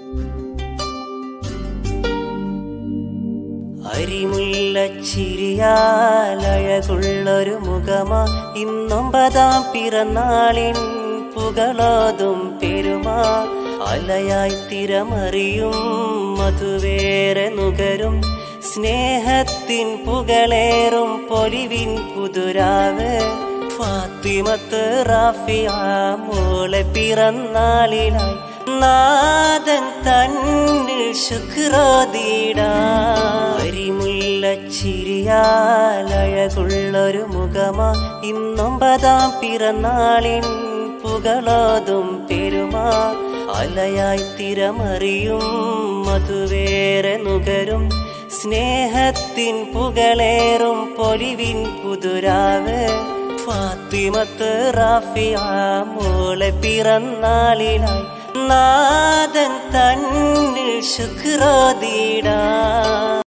അരിമുല്ലച്ചിരിയാലഴകുള്ളൊരു മുഖമാ ഇന്നൊമ്പതാം പിറന്നാളിൻ പുകളോതും പെരുമാ അലയായി തിരമറിയും മധുവേറെ നുകരും സ്നേഹത്തിൻ പുകളേറും പൊലിവിൻ പുതുരാവ് ഫാത്തിമത്ത് റാഫിയ മോളെ പിറന്നാളിനായി നാദൻ തന്നിൽ ശുക്രോദീടാരിമുല്ലച്ചിരിയാലഴകുള്ളൊരു മുഖമാ ഇന്നൊമ്പതാം പിറന്നാളിൻ പുകളോതും പെരുമാ അലയായി തിരമറിയും മധുവേറെ നുകരും സ്നേഹത്തിൻ പുകളേറും പൊലിവിൻ പുതുരാവ് ഫാത്തിമത്ത് റാഫിയ മോളെ പിറന്നാളിനായി നാദൻ തന്നിൽ ശുക്രോദീടാ